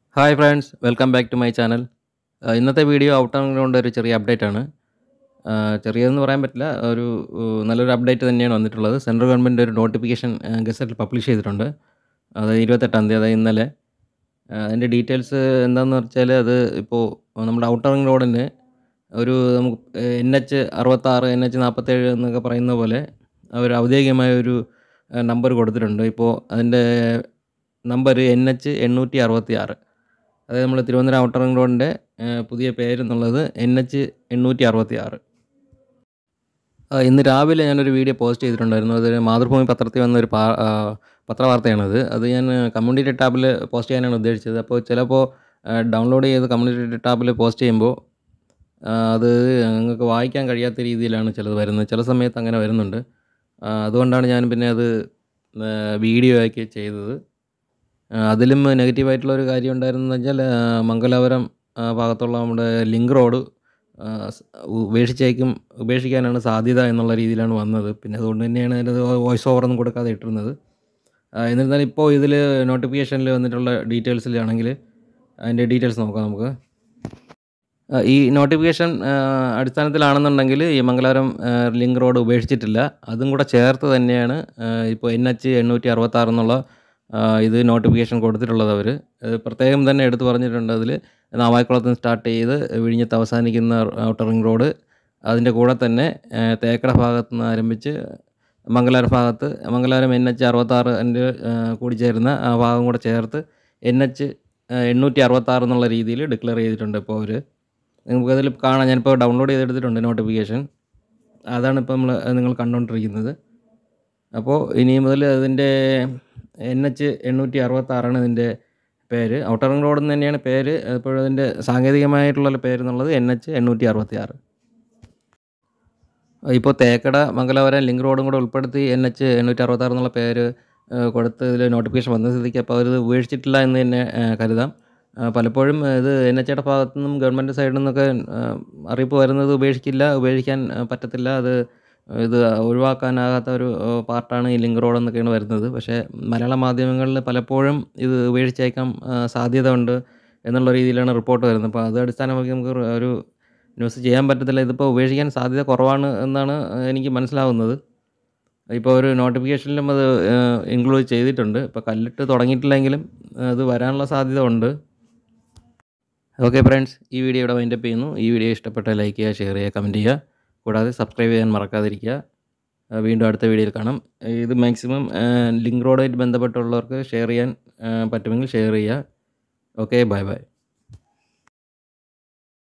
hi friends welcome back to my channel ഇന്നത്തെ video out and ground ഒരു ചെറിയ update ആണ് ആ, ചെറിയതെന്ന് പറയാൻ പറ്റില്ല ഒരു ഉ, നല്ലൊരു അപ്ഡേറ്റ് തന്നെയാണ് വന്നിട്ടുള്ളത് സെൻട്രൽ ഗവൺമെൻറ് ഒരു നോട്ടിഫിക്കേഷൻ ഗസറ്റിൽ പബ്ലിഷ് ചെയ്തിട്ടുണ്ട് അത് ഇരുപത്തെട്ടാം തീയതി അതായത് ഇന്നലെ ആ, അതിൻ്റെ ഡീറ്റെയിൽസ് എന്താണെന്ന് വെച്ചാൽ അത് ഇപ്പോൾ നമ്മുടെ ഔട്ടർ റിംഗ് റോഡിന് ഒരു നമുക്ക് എൻ എച്ച് അറുപത്താറ് എൻ എച്ച് നാൽപ്പത്തേഴ് എന്നൊക്കെ പറയുന്ന പോലെ അവർ ഔദ്യോഗികമായ ഒരു നമ്പർ കൊടുത്തിട്ടുണ്ട് ഇപ്പോൾ അതിൻ്റെ നമ്പർ എൻ എച്ച് എണ്ണൂറ്റി അറുപത്തി ആറ് അതായത് നമ്മൾ തിരുവനന്തപുരം ഔട്ടർ റിംഗ് റോഡിൻ്റെ പുതിയ പേരെന്നുള്ളത് എൻ എച്ച് എണ്ണൂറ്റി അറുപത്തി ആറ് ഇന്ന് രാവിലെ ഞാനൊരു വീഡിയോ പോസ്റ്റ് ചെയ്തിട്ടുണ്ടായിരുന്നു അത് മാതൃഭൂമി പത്രത്തിൽ വന്ന ഒരു പാ ആ, പത്രവാർത്തയാണത് അത് ഞാൻ കമ്മ്യൂണിറ്റി ടാബിൽ പോസ്റ്റ് ചെയ്യാനാണ് ഉദ്ദേശിച്ചത് അപ്പോൾ ചിലപ്പോൾ ഡൗൺലോഡ് ചെയ്ത് കമ്മ്യൂണിറ്റി ടാബിൽ പോസ്റ്റ് ചെയ്യുമ്പോൾ ആ, അത് നിങ്ങൾക്ക് വായിക്കാൻ കഴിയാത്ത രീതിയിലാണ് ചിലത് വരുന്നത് ചില സമയത്ത് അങ്ങനെ വരുന്നുണ്ട് ആ, അതുകൊണ്ടാണ് ഞാൻ പിന്നെ അത് വീഡിയോ ആക്കി ചെയ്തത് ആ, അതിലും നെഗറ്റീവായിട്ടുള്ള ഒരു കാര്യം ഉണ്ടായിരുന്നെന്ന് വെച്ചാൽ ആ, മംഗലാപുരം ആ, ഭാഗത്തുള്ള നമ്മുടെ ലിങ്ക് റോഡ് ആ, സ് ഉപേക്ഷിച്ചേക്കും ഉപേക്ഷിക്കാനാണ് സാധ്യത എന്നുള്ള രീതിയിലാണ് വന്നത് പിന്നെ അതുകൊണ്ട് തന്നെയാണ് അതിൻ്റെ വോയിസ് ഓവറൊന്നും കൊടുക്കാതെ ഇട്ടിരുന്നത് ആ, എന്നിരുന്നാലും ഇപ്പോൾ ഇതിൽ നോട്ടിഫിക്കേഷനിൽ വന്നിട്ടുള്ള ഡീറ്റെയിൽസിലാണെങ്കിൽ അതിൻ്റെ ഡീറ്റെയിൽസ് നോക്കാം നമുക്ക് ആ, ഈ നോട്ടിഫിക്കേഷൻ ആ, അടിസ്ഥാനത്തിലാണെന്നുണ്ടെങ്കിൽ ഈ മംഗലാപുരം ആ, ലിങ്ക് റോഡ് ഉപേക്ഷിച്ചിട്ടില്ല അതും കൂടെ ചേർത്ത് തന്നെയാണ് ആ, ഇപ്പോൾ എൻ എച്ച് എണ്ണൂറ്റി അറുപത്താറ് എന്നുള്ള ആ, ഇത് നോട്ടിഫിക്കേഷൻ കൊടുത്തിട്ടുള്ളത് അവർ പ്രത്യേകം തന്നെ എടുത്തു പറഞ്ഞിട്ടുണ്ട് അതിൽ നാവായിക്കുളത്ത് നിന്ന് സ്റ്റാർട്ട് ചെയ്ത് വിഴിഞ്ഞത്ത് അവസാനിക്കുന്ന ഔട്ടർ റിംഗ് റോഡ് അതിൻ്റെ കൂടെ തന്നെ ആ, തേക്കട ഭാഗത്ത് നിന്ന് ആരംഭിച്ച് മംഗലാപുരം ഭാഗത്ത് മംഗലാപുരം എൻ എച്ച് അറുപത്താറ് അതിൻ്റെ കൂടി ചേരുന്ന ആ ഭാഗം കൂടെ ചേർത്ത് എൻ എച്ച് എണ്ണൂറ്റി അറുപത്താറ് എന്നുള്ള രീതിയിൽ ഡിക്ലെയർ ചെയ്തിട്ടുണ്ട് ഇപ്പോൾ അവർ നമുക്കതിൽ കാണാം ഞാനിപ്പോൾ ഡൗൺലോഡ് ചെയ്തെടുത്തിട്ടുണ്ട് നോട്ടിഫിക്കേഷൻ അതാണ് ഇപ്പോൾ നമ്മൾ നിങ്ങൾ കണ്ടുകൊണ്ടിരിക്കുന്നത് അപ്പോൾ ഇനി മുതൽ അതിൻ്റെ എൻ എച്ച് എണ്ണൂറ്റി അറുപത്താറാണ് ഇതിൻ്റെ പേര് ഔട്ടർ റിംഗ് റോഡ് എന്ന് തന്നെയാണ് പേര് അപ്പോൾ അതിൻ്റെ സാങ്കേതികമായിട്ടുള്ള പേര് എന്നുള്ളത് എൻ എച്ച് എണ്ണൂറ്റി അറുപത്തി ആറ് ഇപ്പോൾ തേക്കട മംഗലാപുരം ലിങ്ക് റോഡും കൂടെ ഉൾപ്പെടുത്തി എൻ എച്ച് എണ്ണൂറ്റി അറുപത്താറ് എന്നുള്ള പേര് ഏഹ്, കൊടുത്ത് ഇതിൽ നോട്ടിഫിക്കേഷൻ വന്ന സ്ഥിതിക്ക് അപ്പോൾ അവരിത് ഉപേക്ഷിച്ചിട്ടില്ല എന്ന് തന്നെ ഏഹ്, കരുതാം ആ, പലപ്പോഴും ഇത് എൻ എച്ചയുടെ ഭാഗത്തു നിന്നും ഗവൺമെൻറ് സൈഡിൽ നിന്നൊക്കെ ഏഹ്, അറിയിപ്പ് വരുന്നത് ഉപേക്ഷിക്കില്ല ഉപേക്ഷിക്കാൻ ഏഹ്, പറ്റത്തില്ല അത് ഇത് ഒഴിവാക്കാനാകാത്ത ഒരു ഏഹ്, പാർട്ടാണ് ഈ ലിങ്ക് റോഡ് എന്നൊക്കെയാണ് വരുന്നത് പക്ഷേ മലയാള മാധ്യമങ്ങളിൽ പലപ്പോഴും ഇത് ഉപേക്ഷിച്ചേക്കാൻ ഏഹ്, സാധ്യത ഉണ്ട് എന്നുള്ള രീതിയിലാണ് റിപ്പോർട്ട് വരുന്നത് അപ്പോൾ അത് അടിസ്ഥാനമാക്കി നമുക്ക് ഒരു ന്യൂസ് ചെയ്യാൻ പറ്റത്തില്ല ഇതിപ്പോൾ ഉപേക്ഷിക്കാൻ സാധ്യത കുറവാണ് എന്നാണ് എനിക്ക് മനസ്സിലാവുന്നത് ഇപ്പോൾ ഒരു നോട്ടിഫിക്കേഷനിലും അത് ഇൻക്ലൂഡ് ചെയ്തിട്ടുണ്ട് ഇപ്പോൾ കല്ലിട്ട് തുടങ്ങിയിട്ടില്ലെങ്കിലും അത് വരാനുള്ള സാധ്യത ഉണ്ട് ഓക്കെ ഫ്രണ്ട്സ് ഈ വീഡിയോ ഇവിടെ വൈൻഡപ്പ് ചെയ്യുന്നു ഈ വീഡിയോ ഇഷ്ടപ്പെട്ടാൽ ലൈക്ക് ചെയ്യുക ഷെയർ ചെയ്യുക കമൻറ്റ് ചെയ്യുക കൂടാതെ സബ്സ്ക്രൈബ് ചെയ്യാൻ മറക്കാതിരിക്കുക ആ, വീണ്ടും അടുത്ത വീഡിയോയിൽ കാണാം ഇത് മാക്സിമം ലിങ്ക് റോഡുമായിട്ട് ബന്ധപ്പെട്ടുള്ളവർക്ക് ഷെയർ ചെയ്യാൻ ആ, പറ്റുമെങ്കിൽ ഷെയർ ചെയ്യുക ഓക്കെ ബൈ ബൈ